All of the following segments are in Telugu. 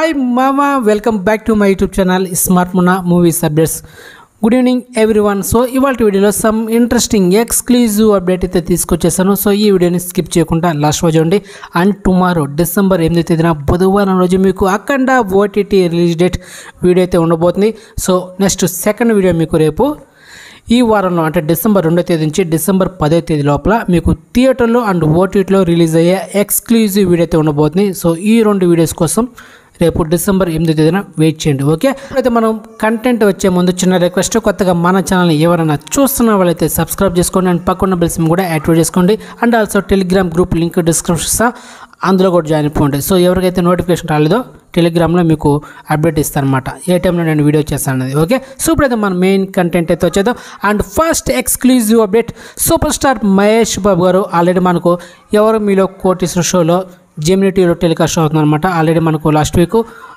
హాయ్ మామా welcome back to my YouTube channel smart Munna movies updates good evening everyone so ఇవాళ వీడియోలో సమ్ ఇంట్రెస్టింగ్ ఎక్స్క్లూజివ్ అప్డేట్ అయితే తీసుకొచ్చేసాను సో ఈ వీడియోని స్కిప్ చేయకుండా లాస్ట్ రోజు చూడండి అండ్ టుమారో డిసెంబర్ ఎనిమిది తేదీన బుధవారం రోజు మీకు Akhanda OTT release date video అయితే ఉండబోతుంది సో నెక్స్ట్ సెకండ్ వీడియో మీకు రేపు ఈ వారంలో అంటే డిసెంబర్ రెండో తేదీ నుంచి డిసెంబర్ పదో తేదీ లోపల మీకు థియేటర్లో అండ్ ఓటీటీలో రిలీజ్ అయ్యే ఎక్స్క్లూజివ్ వీడియో అయితే ఉండబోతుంది సో ఈ రెండు వీడియోస్ కోసం రేపు డిసెంబర్ ఎనిమిది తేదీన వెయిట్ చేయండి ఓకే అయితే మనం కంటెంట్ వచ్చే ముందు చిన్న రిక్వెస్ట్ కొత్తగా మన ఛానల్ని ఎవరైనా చూస్తున్న వాళ్ళైతే సబ్స్క్రైబ్ చేసుకోండి అండ్ పక్కన బెల్స్ కూడా యాక్టివేట్ చేసుకోండి and also Telegram group link description అందులో కూడా జాయిన్ అయిపోండి సో ఎవరికైతే నోటిఫికేషన్ రాలేదో టెలిగ్రామ్లో మీకు అప్డేట్ ఇస్తాను అనమాట ఏ టైంలో నేను వీడియో చేస్తాను అనేది ఓకే సో ఇప్పుడైతే మన మెయిన్ కంటెంట్ అయితే వచ్చేద్దాం and first exclusive update super star Mahesh Babu garu already మనకు ఎవరు మీలో కోటీశ్వర షోలో జెమినీ టీవీలో టెలికాస్ట్ అవుతుంది అనమాట ఆల్రెడీ మనకు లాస్ట్ వీక్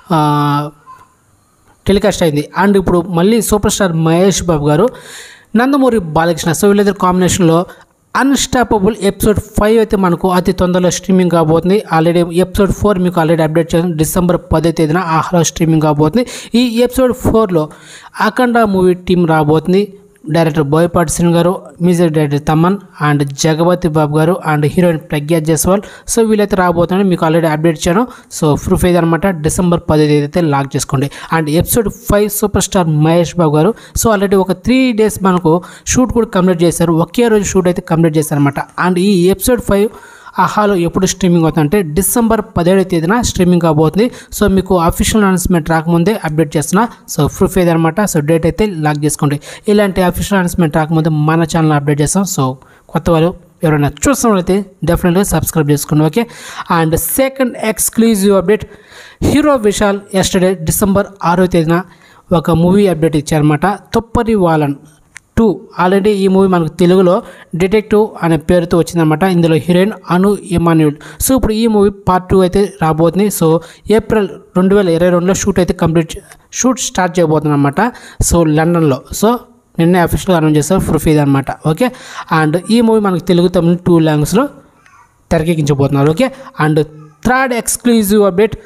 టెలికాస్ట్ అయింది అండ్ ఇప్పుడు మళ్ళీ సూపర్ స్టార్ మహేష్ బాబు గారు నందమూరి బాలకృష్ణ సో వీళ్ళిద్దరు కాంబినేషన్లో అన్స్టాపబుల్ ఎపిసోడ్ ఫైవ్ అయితే మనకు అతి తొందరలో స్ట్రీమింగ్ కాబోతుంది ఆల్రెడీ ఎపిసోడ్ ఫోర్ మీకు ఆల్రెడీ అప్డేట్ చేసాను డిసెంబర్ పదో తేదీన ఆహ్లా స్ట్రీమింగ్ కాబోతుంది ఈ ఎపిసోడ్ ఫోర్లో అఖండ మూవీ టీం రాబోతుంది director Boyapati Srinu garu music director Thaman and Jagapathi Babu garu and heroine Pragya Jaiswal so వీళ్ళైతే రాబోతున్నారు మీకు ఆల్రెడీ అప్డేట్ ఇచ్చాను సో ప్రూఫ్ ఏది అనమాట డిసెంబర్ పది అయితే లాక్ చేసుకోండి and episode five super star Mahesh Babu garu so already ఒక త్రీ డేస్ మనకు షూట్ కూడా కంప్లీట్ చేశారు ఒకే రోజు షూట్ అయితే కంప్లీట్ చేశారు అనమాట అండ్ ఈ ఎపిసోడ్ ఫైవ్ ఆహాలో ఎప్పుడు స్ట్రీమింగ్ అవుతుందంటే డిసెంబర్ పదిహేడవ తేదీన స్ట్రీమింగ్ కాబోతుంది సో మీకు అఫీషియల్ అనౌన్స్మెంట్ రాకముందే అప్డేట్ చేస్తున్నా సో ప్రూఫ్ ఏదనమాట సో డేట్ అయితే లాక్ చేసుకోండి ఇలాంటి అఫీషియల్ అనౌన్స్మెంట్ రాకముందే మన ఛానల్ అప్డేట్ చేస్తాం సో కొత్త వాళ్ళు ఎవరైనా చూస్తున్నట్లయితే డెఫినెట్గా సబ్స్క్రైబ్ చేసుకోండి okay and second exclusive update hero Vishal yesterday December ఆరో తేదీన ఒక మూవీ అప్డేట్ ఇచ్చారన్నమాట తొప్పరి వాలన్ టూ ఆల్రెడీ ఈ మూవీ మనకు తెలుగులో డిటెక్టివ్ అనే పేరుతో వచ్చిందనమాట ఇందులో హీరోయిన్ అను ఇమాన్యుల్ సో ఇప్పుడు ఈ మూవీ పార్ట్ టూ అయితే రాబోతుంది సో ఏప్రిల్ రెండు వేల ఇరవై రెండులో షూట్ అయితే కంప్లీట్ షూట్ స్టార్ట్ చేయబోతుంది అనమాట సో లండన్లో సో నిన్నే అఫీషియల్గా అనౌన్స్ చేస్తారు ప్రూఫ్ ఇది అనమాట ఓకే అండ్ ఈ మూవీ మనకు తెలుగు తమిళ టూ లాంగ్వేజ్లో తెరకెక్కించబోతున్నారు okay and third exclusive update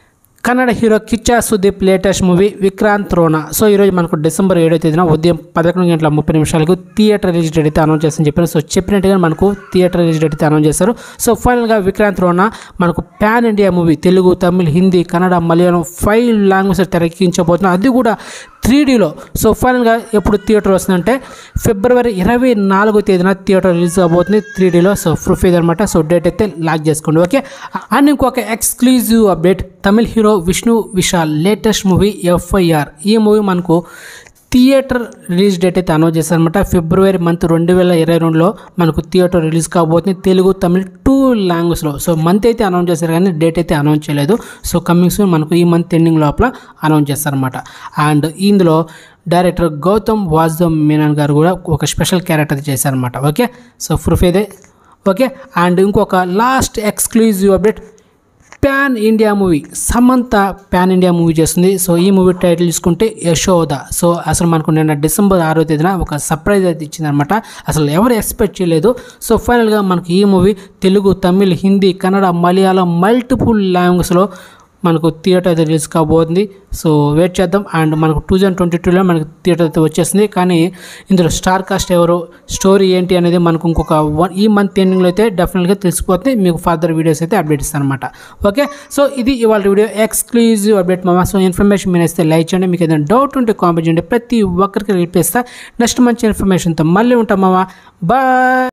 Kannada hero Kichcha Sudeep latest movie Vikrant Rona so ఈరోజు మనకు డిసెంబర్ ఏడో తేదీన ఉదయం పదకొండు గంటల ముప్పై నిమిషాలకు థియేటర్ రిలీజ్ డేట్ అయితే అనౌన్స్ చేస్తాను చెప్పారు సో చెప్పినట్టుగా మనకు థియేటర్ రిలీజ్ డేట్ అయితే అనౌన్స్ చేస్తారు సో ఫైనల్గా విక్రాంత్ రోనా మనకు pan India movie Telugu Tamil Hindi Kannada Malayalam five language తెరకెక్కించబోతున్నారు అది కూడా త్రీ డీలో సో ఫైనల్గా ఎప్పుడు థియేటర్ వస్తుందంటే ఫిబ్రవరి ఇరవై నాలుగో తేదీన థియేటర్ రిలీజ్ కాబోతుంది త్రీ డీలో సో ప్రూఫ్ అనమాట సో డేట్ అయితే లాక్ చేసుకోండి ఓకే అండ్ ఇంకొక exclusive update Tamil hero Vishnu Vishal latest movie FIR ఈ మూవీ మనకు థియేటర్ రిలీజ్ డేట్ అయితే అనౌన్స్ చేశారనమాట ఫిబ్రవరి మంత్ రెండు వేల ఇరవై రెండులో మనకు థియేటర్ రిలీజ్ కాబోతుంది తెలుగు తమిళ్ టూ లాంగ్వేజ్లో సో మంత్ అయితే అనౌన్స్ చేశారు కానీ డేట్ అయితే అనౌన్స్ చేయలేదు సో కమింగ్ సూన్ మనకు ఈ మంత్ ఎండింగ్ లోపల అనౌన్స్ చేస్తారనమాట అండ్ ఇందులో డైరెక్టర్ గౌతమ్ వాసుదేవ్ మీనన్ గారు కూడా ఒక స్పెషల్ క్యారెక్టర్ చేశారనమాట ఓకే సో ప్రూఫ్ ఇదే ఓకే అండ్ ఇంకొక last exclusive update pan India movie Samantha pan India movie చేస్తుంది సో ఈ మూవీ టైటిల్ చూసుకుంటే యశోద సో అసలు మనకు నిన్న డిసెంబర్ ఆరో తేదీన ఒక సర్ప్రైజ్ అయితే ఇచ్చిందనమాట అసలు ఎవరు ఎక్స్పెక్ట్ చేయలేదు సో ఫైనల్గా మనకి ఈ మూవీ తెలుగు తమిళ్ హిందీ కన్నడ మలయాళం మల్టిపుల్ లాంగ్వేజ్లో మనకు థియేటర్ అయితే రిలీజ్ కాబోతుంది సో వెయిట్ చేద్దాం అండ్ మనకు టూ థౌజండ్ ట్వంటీ టూలో మనకు థియేటర్ అయితే వచ్చేస్తుంది కానీ ఇందులో స్టార్ కాస్ట్ ఎవరు స్టోరీ ఏంటి అనేది మనకు ఇంకొక వన్ ఈ మంత్ ఎండింగ్లో అయితే డెఫినెట్గా తెలిసిపోతుంది మీకు ఫర్దర్ వీడియోస్ అయితే అప్డేట్ ఇస్తాను అనమాట ఓకే సో ఇది ఇవాళ వీడియో ఎక్స్క్లూజివ్ అప్డేట్ మామ సో ఇన్ఫర్మేషన్ మీరు ఇస్తే లైక్ చేయండి మీకు ఏదైనా డౌట్ ఉంటే కామెంట్ చేయండి ప్రతి ఒక్కరికి రిప్లై ఇస్తా నెక్స్ట్ మంచి ఇన్ఫర్మేషన్తో మళ్ళీ ఉంటాం మామ బాయ్